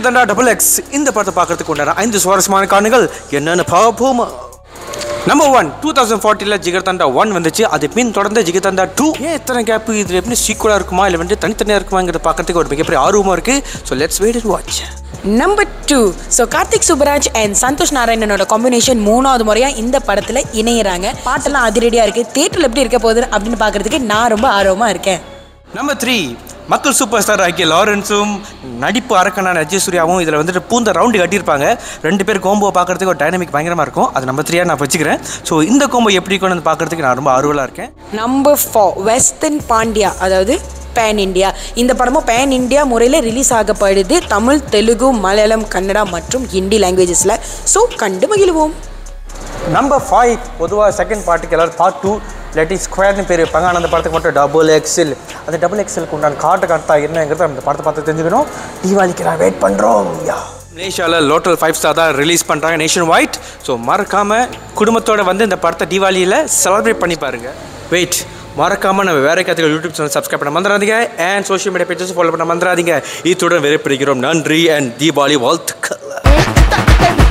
jigarthanda double X இந்த படத்தை பார்க்கறதுக்கு உண்டான ஐந்து சுவாரஸ்யமான காரணங்கள் என்னன்னு பார்ப்போமா நம்பர் ஒன் டூ தௌசண்ட் ஃபார்ட்டியில் ஜிகர்தண்டா ஒன் வந்துச்சு அது பின் தொடர்ந்து ஜிகர்தண்டா டூ ஏன் எத்தனை கேப் இது எப்படி சீக்குவலாக இருக்குமா இல்லை வந்து தனித்தனியாக இருக்குமாங்கிறத பார்க்கறதுக்கு ஒரு மிகப்பெரிய ஆர்வமாக இருக்குது so let's wait and watch number two so Karthik Subbaraj and Santhosh நாராயணனோட காம்பினேஷன் மூணாவது முறையாக இந்த படத்தில் இணையிறாங்க பாட்டெல்லாம் அதிரடியாக இருக்குது தேட்டரில் எப்படி இருக்க போகுது அப்படின்னு பார்க்கறதுக்கு நான் ரொம்ப ஆர்வமாக இருக்கேன் நம்பர் த்ரீ மக்கள் சூப்பர் ஸ்டார் ஆகிய லாரன்ஸும் நடிப்பு அரக்கனான அஜய் சூர்யாவும் இதில் வந்துட்டு பூந்த ரவுண்டு கட்டியிருப்பாங்க ரெண்டு பேர் கோம்போவை பார்க்கறதுக்கு ஒரு டைனமிக் பயங்கரமாக இருக்கும் அது நம்பர் த்ரீயாக நான் வச்சுக்கிறேன் ஸோ இந்த கோம்போ எப்படி கொண்டு வந்து பார்க்கறதுக்கு நான் ரொம்ப ஆர்வலாக இருக்கேன் நம்பர் ஃபோர் வெஸ்டர்ன் பாண்டியா அதாவது பேன் இந்தியா இந்த படமும் பேன் இந்தியா முறையில் ரிலீஸ் ஆகப்படுது தமிழ் தெலுங்கு மலையாளம் கன்னடா மற்றும் ஹிந்தி லாங்குவேஜஸில் ஸோ கண்டு மகிழ்வோம் நம்பர் ஃபைவ் பொதுவாக செகண்ட் பார்ட்டுக்கு எல்லாரும் பார்ட் டூ இல்லாட்டி ஸ்கொயர்னு பேர் வைப்பாங்க ஆனால் அந்த படத்துக்கு மட்டும் டபுள் எக்ஸல் அந்த டபுள் எக்ஸலுக்கு உண்டான காட்டு காட்டா என்னங்கிறத அந்த படத்தை பார்த்து தெரிஞ்சுக்கணும் தீபாவளிக்கு நான் வெயிட் பண்ணுறோம் யா மலேசியாவில் லோட்டல் ஃபைவ் ஸ்டார் தான் ரிலீஸ் பண்ணுறாங்க நேஷன் ஒயிட் ஸோ மறக்காமல் குடும்பத்தோட வந்து இந்த படத்தை தீபாவளியில் செலிப்ரேட் பண்ணி பாருங்க வெயிட் மறக்காமல் நம்ம வேற கற்றுகள் யூடியூப் சேனல் சப்ஸ்கிரைப் பண்ண மறந்துடாதீங்க and social media pages follow பண்ண மறந்துடாதீங்க இத்துடன் வெறுப்பிடிக்கிறோம் நன்றி அண்ட் தீபாவளி வாழ்த்துக்கள்